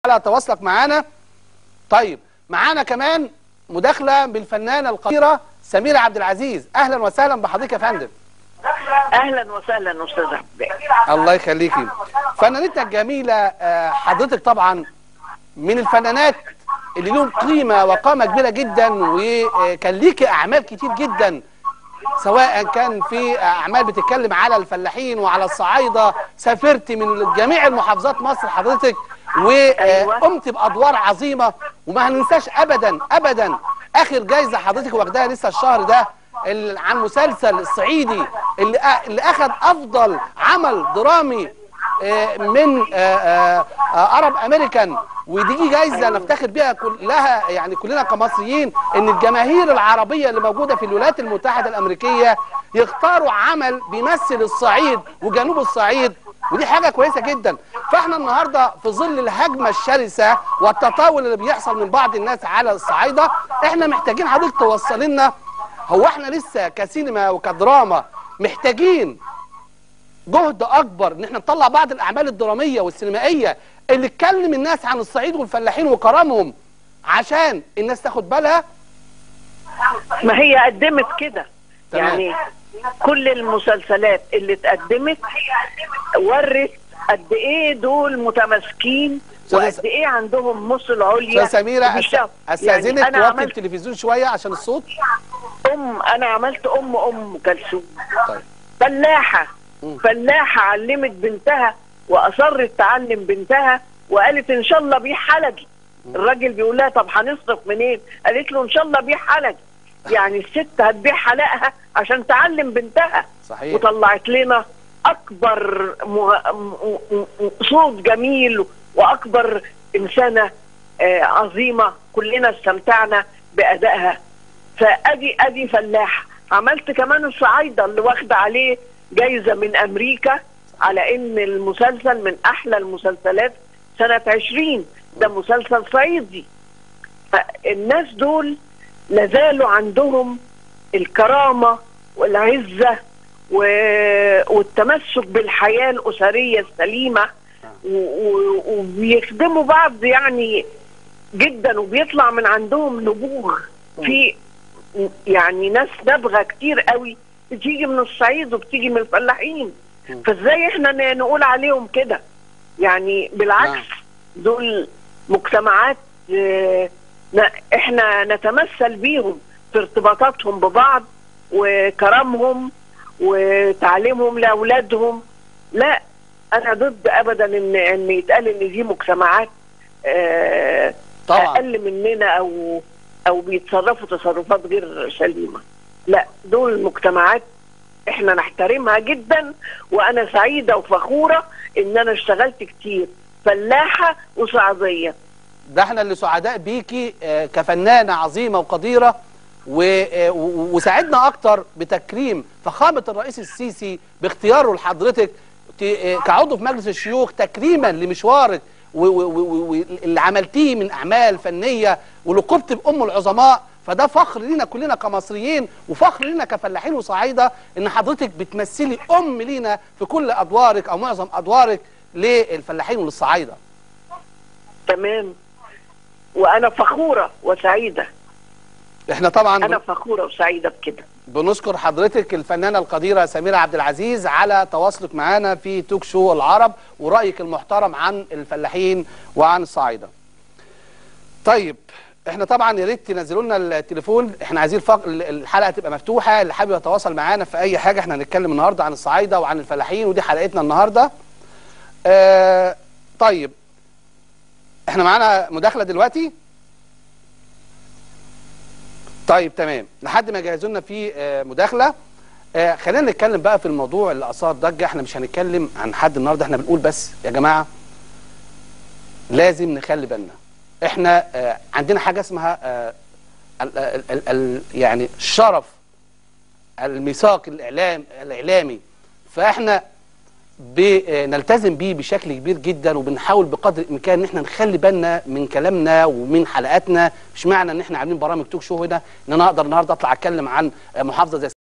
على تواصلك معانا طيب معانا كمان مداخله بالفنانه القديره سميره عبد العزيز اهلا وسهلا بحضرتك يا فندم اهلا وسهلا استاذ عبد الله يخليكي فنانتنا الجميله آه، حضرتك طبعا من الفنانات اللي لهم قيمه وقامه كبيره جدا وكان ليكي اعمال كتير جدا سواء كان في اعمال بتتكلم على الفلاحين وعلى الصعايده سافرت من جميع المحافظات مصر حضرتك أيوة. وقمت بادوار عظيمه وما هننساش ابدا ابدا اخر جايزه حضرتك واخداها لسه الشهر ده ال- عن مسلسل الصعيدي اللي أ- اللي اخذ افضل عمل درامي آه، من ارب امريكان ودي جايزه نفتخر بيها كلها يعني كلنا كمصريين ان الجماهير العربيه اللي موجوده في الولايات المتحده الامريكيه يختاروا عمل بيمثل الصعيد وجنوب الصعيد ودي حاجه كويسه جدا فاحنا النهارده في ظل الهجمه الشرسه والتطاول اللي بيحصل من بعض الناس على الصعايده احنا محتاجين حضرتك توصل لنا هو احنا لسه كسينما وكدراما محتاجين جهد اكبر ان احنا نطلع بعض الاعمال الدراميه والسينمائيه اللي تكلم الناس عن الصعيد والفلاحين وكرامهم عشان الناس تاخد بالها ما هي قدمت كده تمام. يعني كل المسلسلات اللي اتقدمت ورت قد ايه دول متماسكين أستاذة- وقد ايه عندهم مصل عليا استاذ سميره وبيشتغلوا. أست- استاذنك يعني انا توطي عملت التلفزيون شويه عشان الصوت ام انا عملت ام ام كلثوم طيب فلاحه مم. فلاحه علمت بنتها واصرت تعلم بنتها وقالت ان شاء الله بيه حلقي الراجل بيقول لها طب هنصرف منين قالت له ان شاء الله بيه حلقي يعني الست هتبيع حلقها عشان تعلم بنتها صحيح وطلعت لنا اكبر مه... م... م... م... صوت جميل واكبر انسانه آه عظيمه كلنا استمتعنا بادائها فادي ادي فلاح عملت كمان الصعايده اللي واخده عليه جايزه من امريكا على ان المسلسل من احلى المسلسلات سنه 20 ده مسلسل صعيدي الناس دول لازالوا عندهم الكرامه والعزه و... والتمسك بالحياه الاسريه السليمه و... و... وبيخدموا بعض يعني جدا وبيطلع من عندهم نبوغ في يعني ناس نابغه كتير قوي بتيجي من الصعيد وبتيجي من الفلاحين مم. فازاي احنا ن- نقول عليهم كده يعني بالعكس نعم. دول مجتمعات آه، ن- احنا نتمثل بيهم في ارتباطاتهم ببعض وكرمهم وتعليمهم لاولادهم لا انا ضد ابدا ان ان يتقال ان دي مجتمعات آه، طبعا اقل مننا او او بيتصرفوا تصرفات غير سليمه لا دول مجتمعات احنا نحترمها جدا وانا سعيده وفخوره ان انا اشتغلت كتير فلاحه وصعيديه ده احنا اللي سعداء بيكي آه، كفنانه عظيمه وقديره و- آه، و- وساعدنا اكتر بتكريم فخامه الرئيس السيسي باختياره لحضرتك ت- آه، كعضو في مجلس الشيوخ تكريما لمشوارك واللي عملتيه من اعمال فنيه ولقبت بام العظماء فده فخر لينا كلنا كمصريين وفخر لينا كفلاحين وصعايده ان حضرتك بتمثلي ام لينا في كل ادوارك او معظم ادوارك للفلاحين وللصعايده تمام وانا فخوره وسعيده احنا طبعا انا فخوره وسعيده بكده بنشكر حضرتك الفنانة القديرة سميرة عبد العزيز على تواصلك معنا في توك شو العرب ورأيك المحترم عن الفلاحين وعن الصعايدة طيب احنا طبعا يا ريت تنزلوا لنا التليفون احنا عايزين الفق... الحلقه تبقى مفتوحه اللي حابب يتواصل معانا في اي حاجه احنا هنتكلم النهارده عن الصعايده وعن الفلاحين ودي حلقتنا النهارده اه طيب احنا معانا مداخله دلوقتي طيب تمام لحد ما يجهزوا لنا في آه، مداخله آه، خلينا نتكلم بقى في الموضوع اللي اثار ضجه احنا مش هنتكلم عن حد النهارده احنا بنقول بس يا جماعه لازم نخلي بالنا احنا آه، عندنا حاجه اسمها آه، ال ال ال ال يعني الشرف الميثاق الاعلام الاعلامي فاحنا بنلتزم بيه بشكل كبير جدا وبنحاول بقدر الامكان ان احنا نخلي بالنا من كلامنا ومن حلقاتنا مش معنى ان احنا عاملين برامج توك شو هنا ان انا اقدر النهارده اطلع اتكلم عن محافظه زي